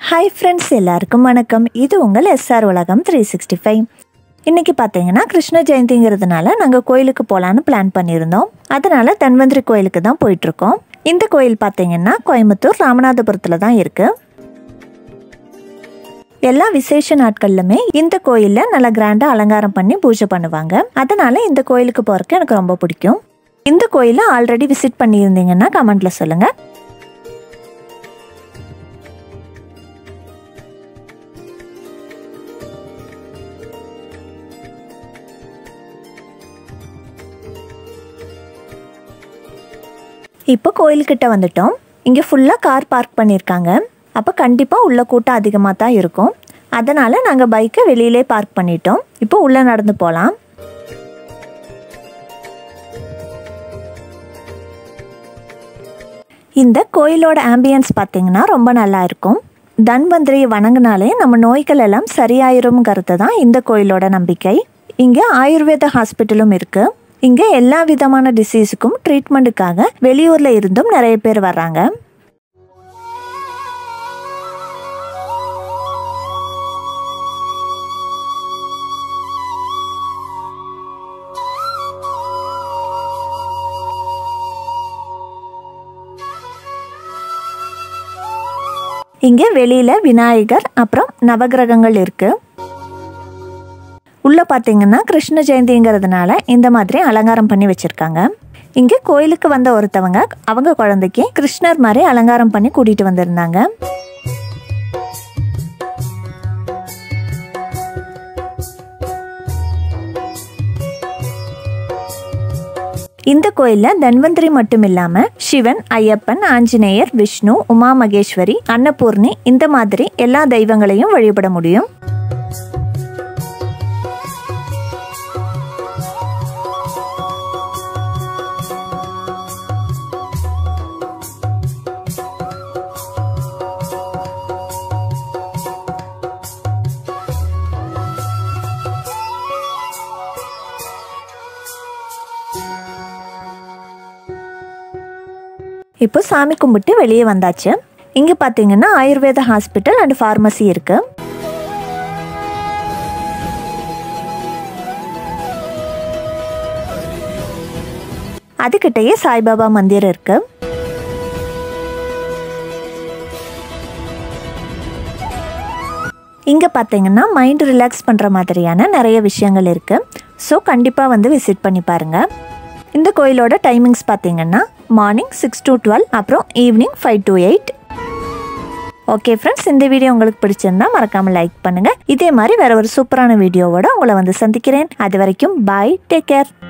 hi friends எல்லாருக்கும் வணக்கம் இது உங்கள் எஸ்ஆர் உலகம் த்ரீ சிக்ஸ்டி ஃபைவ் இன்றைக்கி பார்த்தீங்கன்னா கிருஷ்ண ஜெயந்திங்கிறதுனால நாங்கள் கோயிலுக்கு போகலான்னு பிளான் பண்ணியிருந்தோம் அதனால தன்வந்திரி கோயிலுக்கு தான் போயிட்டுருக்கோம் இந்த கோயில் பார்த்தீங்கன்னா கோயம்புத்தூர் ராமநாதபுரத்தில் தான் இருக்குது எல்லா விசேஷ நாட்கள்லுமே இந்த கோயிலில் நல்லா கிராண்டாக அலங்காரம் பண்ணி பூஜை பண்ணுவாங்க அதனால இந்த கோயிலுக்கு போகிறதுக்கு எனக்கு ரொம்ப பிடிக்கும் இந்த கோயிலை ஆல்ரெடி விசிட் பண்ணியிருந்தீங்கன்னா கமெண்ட்ல சொல்லுங்கள் இப்போ கோயில்கிட்ட வந்துட்டோம் இங்கே ஃபுல்லாக கார் பார்க் பண்ணியிருக்காங்க அப்போ கண்டிப்பாக உள்ள கூட்டம் அதிகமாக தான் இருக்கும் அதனால் நாங்கள் பைக்கை வெளியிலே பார்க் பண்ணிட்டோம் இப்போ உள்ளே நடந்து போகலாம் இந்த கோயிலோட ஆம்பியன்ஸ் பார்த்தீங்கன்னா ரொம்ப நல்லா இருக்கும் தன்வந்திரியை வணங்கினாலே நம்ம நோய்கள் எல்லாம் சரியாயிரும்ங்கிறது தான் இந்த கோயிலோட நம்பிக்கை இங்கே ஆயுர்வேத ஹாஸ்பிட்டலும் இருக்கு இங்கே எல்லா விதமான டிசீஸுக்கும் ட்ரீட்மெண்ட்டுக்காக வெளியூர்ல இருந்தும் நிறைய பேர் வர்றாங்க இங்கே வெளியில விநாயகர் அப்புறம் நவகிரகங்கள் இருக்கு உள்ள பார்த்தீங்கன்னா கிருஷ்ண ஜெயந்திங்கிறதுனால இந்த மாதிரி அலங்காரம் பண்ணி வச்சிருக்காங்க இங்கே கோயிலுக்கு வந்த ஒருத்தவங்க அவங்க குழந்தைக்கு கிருஷ்ணர் மாதிரி அலங்காரம் பண்ணி கூட்டிட்டு வந்திருந்தாங்க இந்த கோயிலில் தன்வந்திரி மட்டும் இல்லாம சிவன் ஐயப்பன் ஆஞ்சநேயர் விஷ்ணு உமா மகேஸ்வரி அன்னபூர்ணி இந்த மாதிரி எல்லா தெய்வங்களையும் வழிபட முடியும் இப்போ சாமி கும்பிட்டு வெளியே வந்தாச்சு இங்கே பார்த்தீங்கன்னா ஆயுர்வேத ஹாஸ்பிட்டல் அண்ட் ஃபார்மசி இருக்கு அதுக்கிட்டயே சாய்பாபா மந்திர் இருக்கு இங்கே பார்த்தீங்கன்னா மைண்ட் ரிலாக்ஸ் பண்ணுற மாதிரியான நிறைய விஷயங்கள் இருக்குது ஸோ கண்டிப்பாக வந்து விசிட் பண்ணி பாருங்கள் இந்த கோயிலோட டைமிங்ஸ் பார்த்தீங்கன்னா மார்னிங் சிக்ஸ் டு டுவெல் அப்புறம் evening five to eight okay friends இந்த வீடியோ உங்களுக்கு பிடிச்சிருந்தா மறக்காமல் லைக் பண்ணுங்கள் இதே மாதிரி வேற ஒரு சூப்பரான வீடியோவோட உங்களை வந்து சந்திக்கிறேன் அது வரைக்கும் பாய் டேக் கேர்